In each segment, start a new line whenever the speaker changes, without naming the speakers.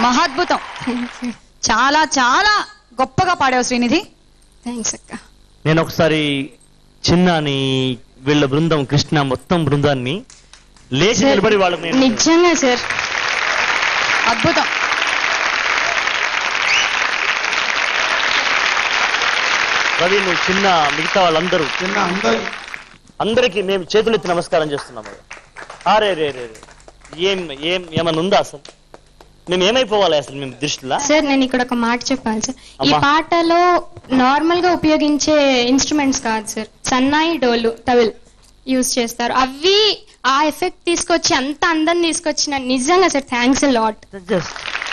మహాద్భుతం చాలా చాలా గొప్పగా పాడావు శ్రీనిధి
థ్యాంక్స్ అక్క
నేను ఒకసారి చిన్నాని వీళ్ళ బృందం కృష్ణ మొత్తం బృందాన్ని లేచి
సార్,
నిలబడి వాళ్ళకి నేను
నిజంగా సార్
అద్భుతం
రవి నువ్వు చిన్న మిగతా వాళ్ళందరూ
చిన్న అందరి
అందరికీ మేము చేతులెత్తి నమస్కారం చేస్తున్నాము అరే రే రే రే. ఏం ఏం ఏమన్నా ఉందా అసలు మేము ఏమైపోవాలి అసలు మేము దృష్టిలో
సార్ నేను ఇక్కడ ఒక మాట చెప్పాలి సార్ ఈ
అమ్మా.
పాటలో నార్మల్ గా ఉపయోగించే ఇన్స్ట్రుమెంట్స్ కాదు సార్ సన్నాయి డోలు తవిల్ యూజ్ చేస్తారు అవి ఆ ఎఫెక్ట్ తీసుకొచ్చి అంత అందం తీసుకొచ్చిన నిజంగా సార్ థ్యాంక్స్ లాట్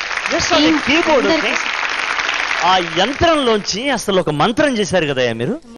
కీబోర్డ్ ఆ యంత్రంలోంచి అసలు ఒక మంత్రం చేశారు కదా మీరు